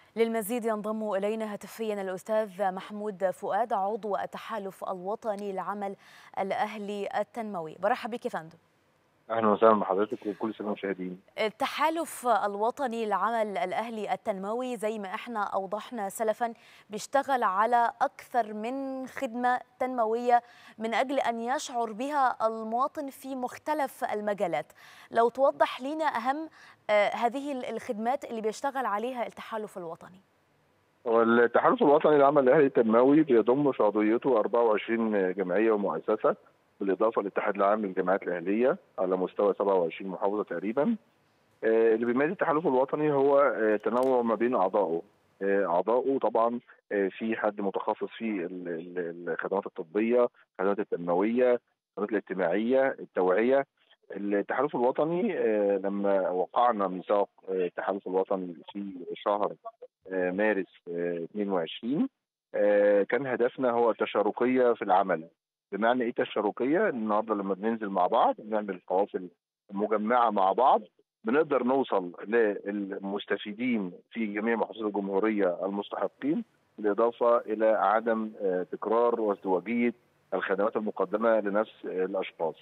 للمزيد ينضم إلينا هاتفيا الأستاذ محمود فؤاد عضو التحالف الوطني لعمل الأهلي التنموي برحب بك فندم اهلا وسهلا بحضرتك وكل سنه المشاهدين. التحالف الوطني لعمل الاهلي التنموي زي ما احنا اوضحنا سلفا بيشتغل على اكثر من خدمه تنمويه من اجل ان يشعر بها المواطن في مختلف المجالات. لو توضح لنا اهم هذه الخدمات اللي بيشتغل عليها التحالف الوطني. والتحالف الوطني للعمل الاهلي التنموي بيضم في عضويته 24 جمعيه ومؤسسه بالاضافه للاتحاد العام للجامعات الاهليه على مستوى 27 محافظه تقريبا. اللي بيميز التحالف الوطني هو تنوع ما بين اعضائه. اعضائه طبعا في حد متخصص في الخدمات الطبيه، الخدمات التنمويه، الخدمات الاجتماعيه، التوعيه. التحالف الوطني لما وقعنا ميثاق التحالف الوطني في شهر مارس 22 كان هدفنا هو التشاركيه في العمل بمعنى ايه تشاركيه؟ النهارده لما بننزل مع بعض بنعمل قوافل مجمعه مع بعض بنقدر نوصل للمستفيدين في جميع محافظات الجمهوريه المستحقين بالاضافه الى عدم تكرار وازدواجيه الخدمات المقدمه لنفس الاشخاص.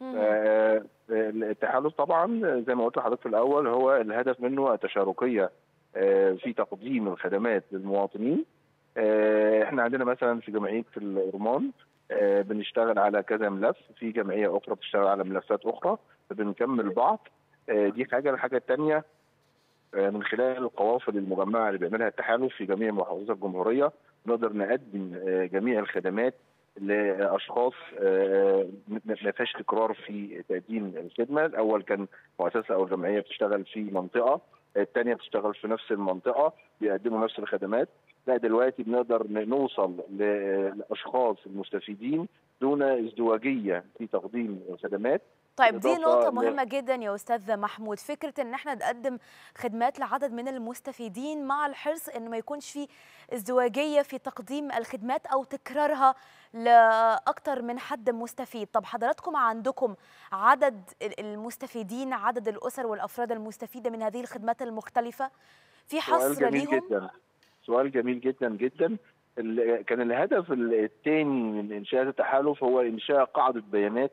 التحالف طبعا زي ما قلت لحضرتك في الاول هو الهدف منه التشاركيه في تقديم الخدمات للمواطنين. احنا عندنا مثلا في جمعيه الرمان بنشتغل على كذا ملف في جمعيه اخرى بتشتغل على ملفات اخرى فبنكمل بعض دي حاجه الحاجه الثانيه من خلال القوافل المجمعه اللي بيعملها التحالف في جميع محافظات الجمهوريه نقدر نقدم جميع الخدمات لاشخاص ما فيهاش تكرار في تقديم الخدمه، الاول كان مؤسسه او جمعيه بتشتغل في منطقه، الثانيه بتشتغل في نفس المنطقه بيقدموا نفس الخدمات، لا دلوقتي بنقدر نوصل للاشخاص المستفيدين دون ازدواجيه في تقديم الخدمات طيب دي نقطة مهمة جدا يا أستاذ محمود فكرة إن احنا نقدم خدمات لعدد من المستفيدين مع الحرص إن ما يكونش في ازدواجية في تقديم الخدمات أو تكرارها لأكثر من حد مستفيد طب حضراتكم عندكم عدد المستفيدين عدد الأسر والأفراد المستفيدة من هذه الخدمات المختلفة في حصر سؤال جميل ليهم؟ جدا سؤال جميل جدا جدا كان الهدف الثاني من انشاء التحالف هو انشاء قاعده بيانات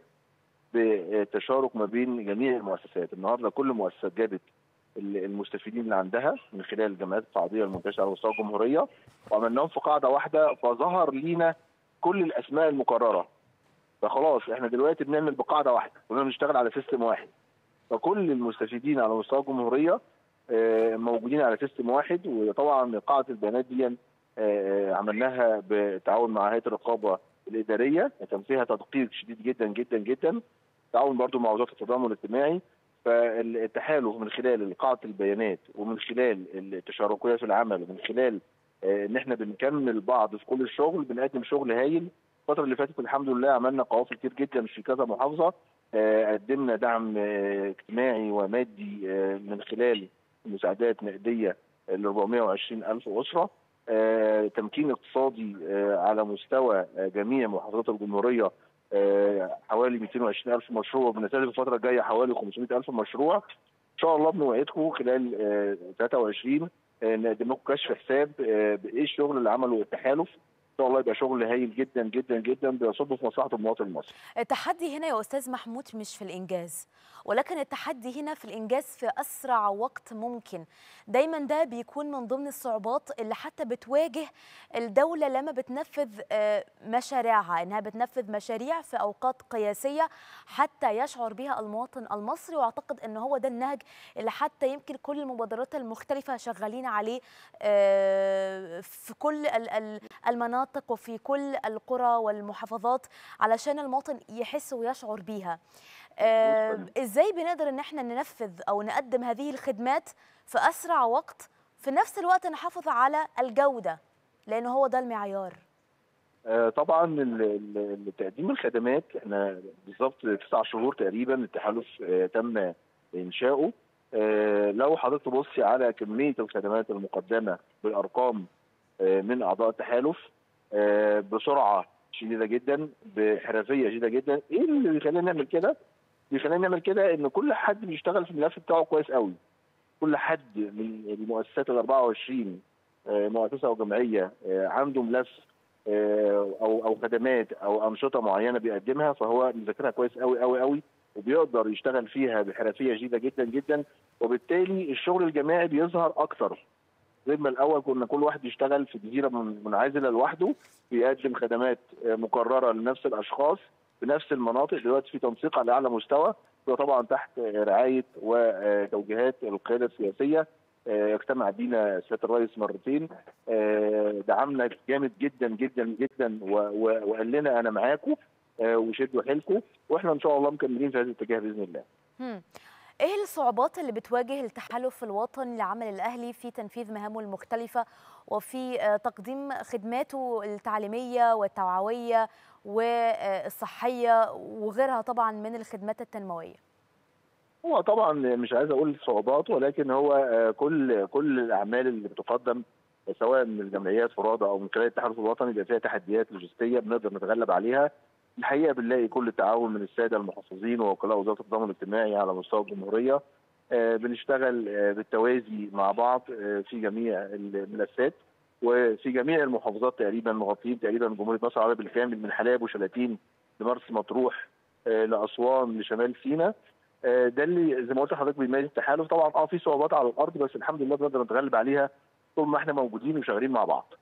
بتشارك ما بين جميع المؤسسات، النهارده كل المؤسسات جابت المستفيدين اللي عندها من خلال الجمعيات التعاضديه المنتشره على مستوى الجمهوريه وعملناهم في قاعده واحده فظهر لينا كل الاسماء المكرره. فخلاص احنا دلوقتي بنعمل بقاعده واحده، كلنا بنشتغل على سيستم واحد. فكل المستفيدين على مستوى الجمهوريه موجودين على سيستم واحد وطبعا قاعده البيانات دي عملناها بالتعاون مع هيئه الرقابه الاداريه كان فيها تدقيق شديد جدا جدا جدا تعاون برضو مع وزاره التضامن الاجتماعي فالتحالف من خلال قاعده البيانات ومن خلال التشاركيه في العمل ومن خلال ان احنا بنكمل بعض في كل الشغل بنقدم شغل هايل الفتره اللي فاتت الحمد لله عملنا قوافل كتير جدا في كذا محافظه قدمنا دعم اجتماعي ومادي من خلال مساعدات نقديه ل 420 الف اسره آه، تمكين اقتصادي آه، على مستوى آه، جميع محافظات الجمهوريه حوالي 220 الف مشروع بنستهدف الفتره الجايه حوالي 500 الف مشروع ان شاء الله بنوعدكم خلال 23 نقدم لكم كشف حساب بايه الشغل اللي عمله التحالف ان شاء الله يبقى شغل هايل جدا جدا جدا بيصب في مصلحه المواطن المصري. التحدي هنا يا استاذ محمود مش في الانجاز ولكن التحدي هنا في الانجاز في اسرع وقت ممكن دايما ده بيكون من ضمن الصعوبات اللي حتى بتواجه الدوله لما بتنفذ مشاريعها انها بتنفذ مشاريع في اوقات قياسيه حتى يشعر بها المواطن المصري واعتقد ان هو ده النهج اللي حتى يمكن كل المبادرات المختلفه شغالين عليه في كل المناطق وفي كل القرى والمحافظات علشان المواطن يحس ويشعر بيها آه ازاي بنقدر ان احنا ننفذ او نقدم هذه الخدمات في اسرع وقت في نفس الوقت نحافظ على الجوده لان هو ده المعيار آه طبعا تقديم الخدمات احنا بالظبط تسع شهور تقريبا التحالف آه تم انشاؤه آه لو حضرتك تبصي على كميه الخدمات المقدمه بالارقام آه من اعضاء التحالف آه بسرعه شديده جدا بحرفيه شديده جدا ايه اللي بيخلينا نعمل كده بيخلينا نعمل كده ان كل حد بيشتغل في الملف بتاعه كويس قوي كل حد من المؤسسات ال 24 مؤسسه او جمعيه عنده ملف او او خدمات او انشطه معينه بيقدمها فهو مذاكرها كويس قوي قوي قوي وبيقدر يشتغل فيها بحرفيه شديده جدا جدا وبالتالي الشغل الجماعي بيظهر اكثر زي ما الاول كنا كل واحد يشتغل في جزيره منعزله لوحده بيقدم خدمات مكرره لنفس الاشخاص في نفس المناطق دلوقتي في تنسيق على اعلى مستوى وطبعا تحت رعايه وتوجيهات القياده السياسيه اجتمع بينا سياده الرئيس مرتين دعمنا جامد جدا جدا جدا وقال لنا انا معاكم وشدوا حيلكم واحنا ان شاء الله مكملين في هذا الاتجاه باذن الله. ايه الصعوبات اللي بتواجه التحالف الوطني لعمل الاهلي في تنفيذ مهامه المختلفه وفي تقديم خدماته التعليميه والتوعويه والصحيه وغيرها طبعا من الخدمات التنمويه؟ هو طبعا مش عايز اقول صعوبات ولكن هو كل كل الاعمال اللي بتقدم سواء من الجمعيات فرادى او من خلال التحالف الوطني بيبقى فيها تحديات لوجستيه بنقدر نتغلب عليها الحقيقه بنلاقي كل التعاون من الساده المحافظين ووكلاء وزاره التضامن الاجتماعي على مستوى الجمهوريه بنشتغل بالتوازي مع بعض في جميع الملفات وفي جميع المحافظات تقريبا مغطيين تقريبا جمهوريه مصر العربيه بالكامل من حلاب وشلاتين لمرسى مطروح لاسوان لشمال سيناء ده اللي زي ما قلت لحضرتك بيميز التحالف طبعا اه في صعوبات على الارض بس الحمد لله بنقدر نتغلب عليها طول ما احنا موجودين وشغالين مع بعض.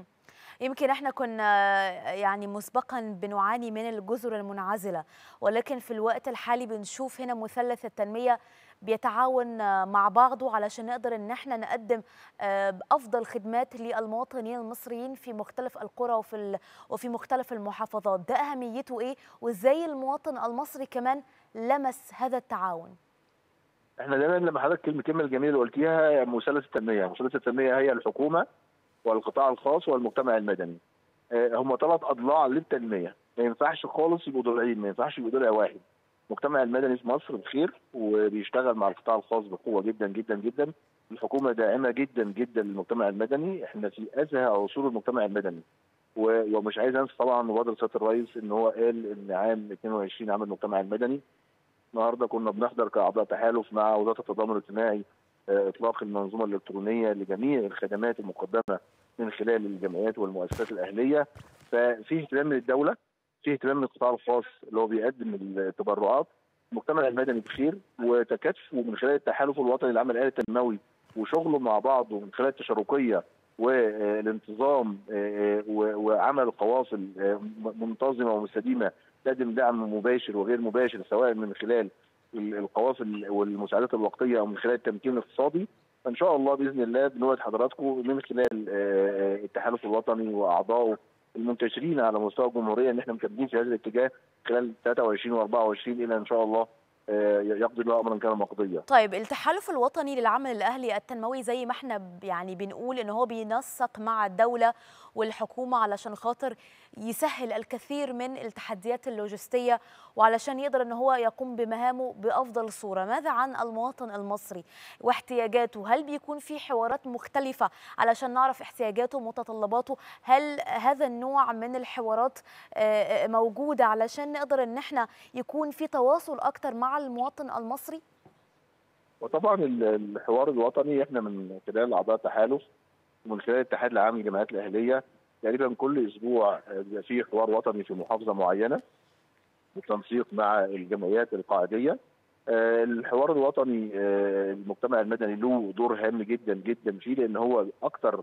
يمكن احنا كنا يعني مسبقا بنعاني من الجزر المنعزله ولكن في الوقت الحالي بنشوف هنا مثلث التنميه بيتعاون مع بعضه علشان نقدر ان احنا نقدم افضل خدمات للمواطنين المصريين في مختلف القرى وفي وفي مختلف المحافظات ده اهميته ايه وازاي المواطن المصري كمان لمس هذا التعاون احنا دايما لما حضرتك الكلمه الجميله اللي قلتيها مثلث التنميه مثلث التنميه هي الحكومه والقطاع الخاص والمجتمع المدني هم ثلاث اضلاع للتنميه ما ينفعش خالص يبقوا ضلعين ما ينفعش يبقوا ضلع واحد المجتمع المدني في مصر بخير وبيشتغل مع القطاع الخاص بقوه جدا جدا جدا الحكومه داعمه جدا جدا للمجتمع المدني احنا في ازهى عصور المجتمع المدني ومش عايز انسى طبعا مبادره سياده الرئيس ان هو قال ان عام 22 عام المجتمع المدني النهارده كنا بنحضر كاعضاء تحالف مع وزاره التضامن الاجتماعي اطلاق المنظومه الالكترونيه لجميع الخدمات المقدمه من خلال الجمعيات والمؤسسات الاهليه ففي اهتمام من الدوله في اهتمام من القطاع الخاص اللي هو بيقدم التبرعات المجتمع المدني بخير وتكاتفه من خلال التحالف الوطني للعمل الاهلي التنموي وشغله مع بعض ومن خلال التشاركيه والانتظام وعمل قوافل منتظمه ومستديمه تقدم دعم مباشر وغير مباشر سواء من خلال القوافل والمساعدات الوقتيه او من خلال التمكين الاقتصادي فان شاء الله باذن الله بنوعد حضراتكم من خلال التحالف الوطني واعضائه المنتشرين على مستوى الجمهوريه ان احنا مكملين في هذا الاتجاه خلال 23 و24 الى ان شاء الله يقضي الله امرا كان مقضيا. طيب التحالف الوطني للعمل الاهلي التنموي زي ما احنا يعني بنقول ان هو بينسق مع الدوله والحكومه علشان خاطر يسهل الكثير من التحديات اللوجستيه وعلشان يقدر ان هو يقوم بمهامه بافضل صوره، ماذا عن المواطن المصري واحتياجاته؟ هل بيكون في حوارات مختلفه علشان نعرف احتياجاته ومتطلباته؟ هل هذا النوع من الحوارات موجوده علشان نقدر ان احنا يكون في تواصل اكتر مع المواطن المصري؟ وطبعا الحوار الوطني احنا من خلال اعضاء التحالف ومن خلال الاتحاد العام للجمعيات الاهليه تقريبا كل اسبوع بيبقى في حوار وطني في محافظه معينه بالتنسيق مع الجمعيات القاعديه الحوار الوطني المجتمع المدني له دور هام جدا جدا فيه لان هو اكتر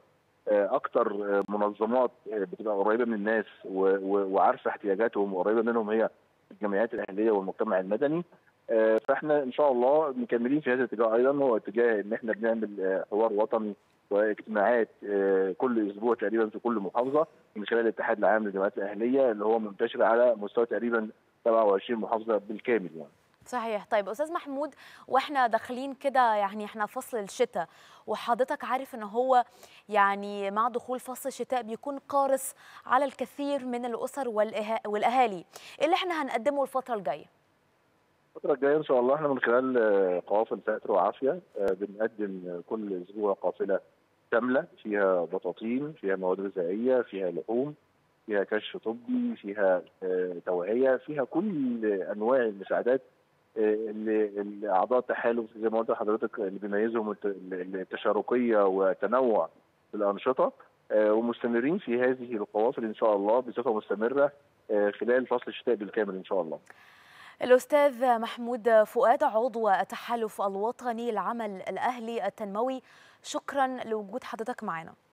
اكتر منظمات بتبقى قريبه من الناس وعارفه احتياجاتهم وقريبه منهم هي الجمعيات الاهليه والمجتمع المدني فاحنا ان شاء الله مكملين في هذا الاتجاه ايضا هو اتجاه ان احنا بنعمل حوار وطني واجتماعات كل اسبوع تقريبا في كل محافظه من خلال الاتحاد العام للجمعيات الاهليه اللي هو منتشر على مستوى تقريبا 27 محافظه بالكامل يعني. صحيح طيب استاذ محمود واحنا داخلين كده يعني احنا فصل الشتاء وحضرتك عارف ان هو يعني مع دخول فصل الشتاء بيكون قارس على الكثير من الاسر والاهالي ايه اللي احنا هنقدمه الفتره الجايه الفترة الجاية إن شاء الله إحنا من خلال قوافل ستر وعافية بنقدم كل أسبوع قافلة كاملة فيها بطاطين فيها مواد غذائية فيها لحوم فيها كشف طبي فيها توعية فيها كل أنواع المساعدات اللي أعضاء التحالف زي ما قلت لحضرتك اللي بيميزهم التشاركية وتنوع بالانشطه ومستمرين في هذه القوافل ان شاء الله بصفه مستمره خلال فصل الشتاء بالكامل ان شاء الله. الأستاذ محمود فؤاد عضو التحالف الوطني للعمل الأهلي التنموي شكرا لوجود حضرتك معنا